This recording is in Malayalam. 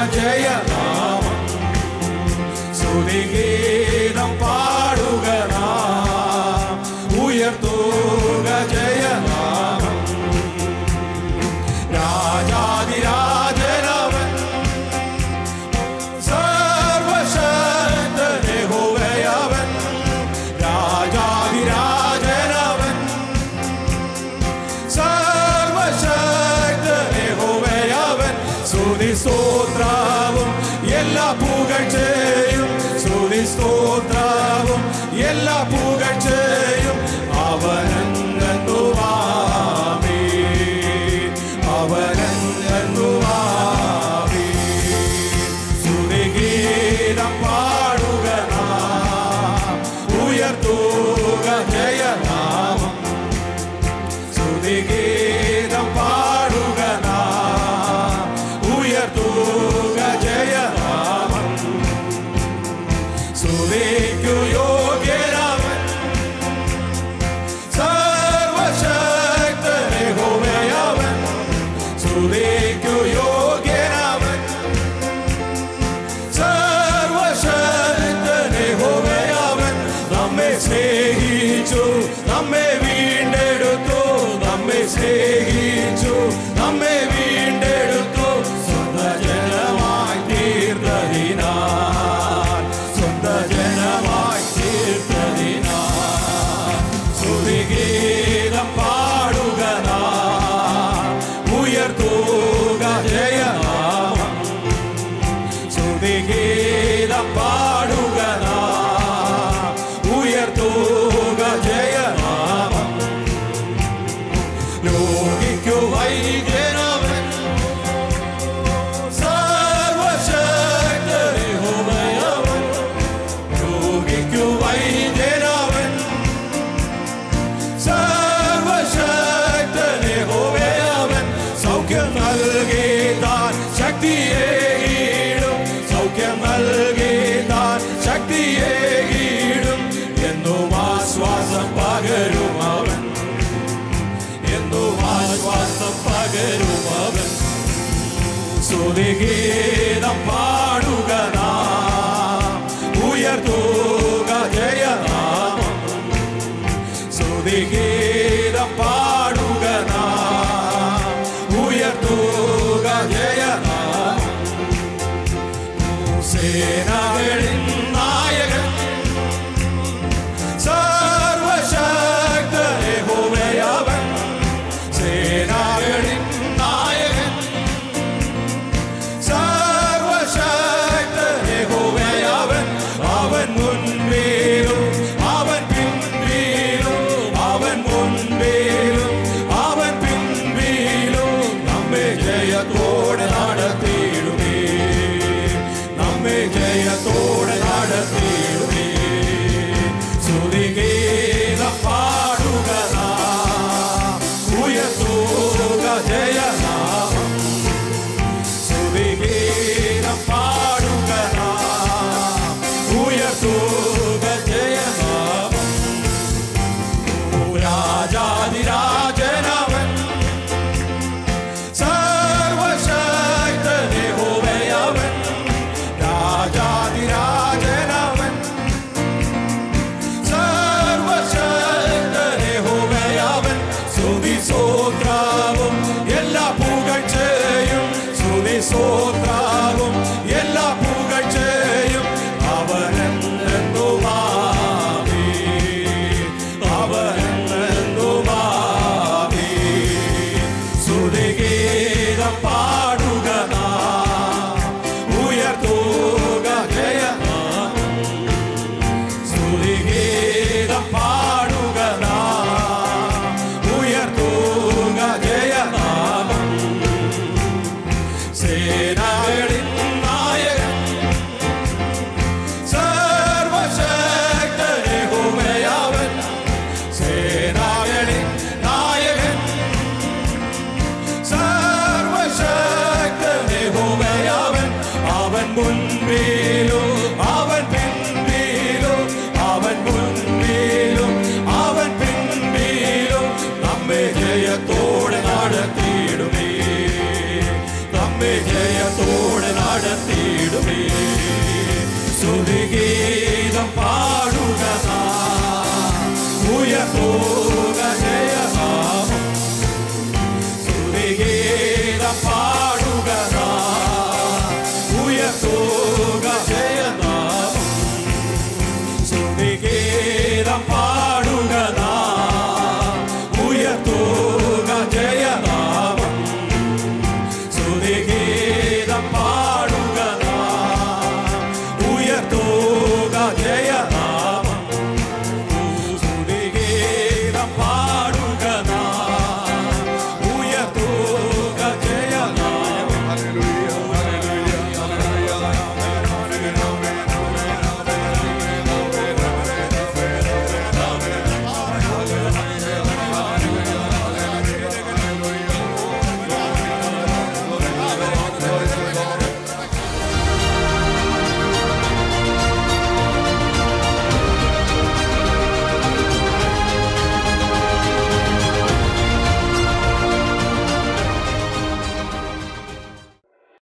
ജയനാമം സ്തുതിഗീതം പാടുക നാം ഉയർത്തുക ജയനാമം രാജാതിരാജനവൻ സർവശക്തനെഹോവയവൻ രാജാതിരാജനവൻ സർവശക്തനെഹോവയവൻ സ്തുതി സ്തോത്രവും എല്ലാ പുകഴ്ചയും സ്തുതി സ്തോത്രവും എല്ലാ പുകഴ്ചയും അവനെന്നുമാമേ അവനെന്നുമാമേ സ്തുതിഗീതം പാടുക നാം ഉയർത്തുക ജയനാമം സ്തുതിഗീതം പാടുക നാം ഉയർത്തുക ജയനാമം സ്തുതിക്കു യോഗ്യനവൻ സർവശക്തനെഹോവയവൻ സ്തുതിക്കു യോഗ്യനവൻ സർവശക്തനെഹോവയവൻ നമ്മെ സ്നേഹിച്ചു നമ്മെ വീണ്ടെടുത്തു നമ്മെ സ്നേഹിച്ചു നമ്മെ വീണ്ടെടുത്തു സ്വന്ത ജനമായി തീർത്തതിനാൽ സ്വന്ത ജനമായി തീർത്തതിനാൽ സ്തുതിഗീതം പാടുക നാം ഉയർത്തുക ജയനാമം സ്തുതിഗീതം പാടുക നാം ഉയർത്തുക ജയനാമം രോഗിക്കു വൈദ്യനവൻ സർവശക്തനെഹോവയവൻ രോഗിക്കു വൈദ്യനവൻ സർവശക്തനെഹോവയവൻ സൗഖ്യം നൽകിതാൻ ശക്തിയേകിടും സൗഖ്യം നൽകിതാൻ ശക്തിയേകിടും എന്നും ആശ്വാസം പകരും അവൻ എന്നും ആശ്വാസം പകരും അവൻ സ്തുതിഗീതം പാടുക നാം ഉയർത്തുക ജയനാമം സ്തുതിഗീതം പാടുക നാം ഉയർത്തുക ജയനാമം സേനകളിൻ നായകൻ സർവശക്തനെഹോവയവൻ സേനകളിൻ നായകൻ സർവശക്തനെഹോവയവൻ അവൻ മുൻപേലും അവൻ പിൻപേലും അവൻ മുൻപേലും അവൻ പിൻപേലും നമ്മെ ജയത്തോടെ നടത്തിയിടുമേ നമ്മെ ജയത്തോടെ നടത്തിയിടുമേ സ്തുതിഗീതം പാടുക നാം ഉയർത്തുക ജയനാമം സ്തുതിഗീതം പാടുക നാം ഉയർത്തുക ജയനാമം ഓ രാജാതിരാജനവൻ സർവശക്തനെഹോവയവൻ രാജാതിരാജനവൻ സർവശക്തനെഹോവയവൻ സ്തുതി സ്തോത്രവും എല്ലാ പുകഴ്ചയും സ്തുതി സ്തോത്രവും എല്ലാ പുകഴ്ചയും അവനെന്നുമാവേ അവനെന്നുമാവേ സ്തുതിഗീതം പാടുക നാം ഉയർത്തുക ജയനാമം സ്തുതിഗീതം പാടുക നാം ഉയർത്തുക ജയനാമം സേനകളിൻ നായകൻ സർവശക്തനെഹോവയവൻ സേനകളിൻ നായകൻ സർവശക്തനെഹോവയവൻ അവൻ മുൻപേലും അവൻ പിൻപേലും അവൻ മുൻപേലും അവൻ പിൻപേലും നമ്മെ ജയത്തോടെ നടത്തിയിടുമേ നമ്മെ ജയത്തോടെ നടത്തിയിടുമേ സ്തുതികീ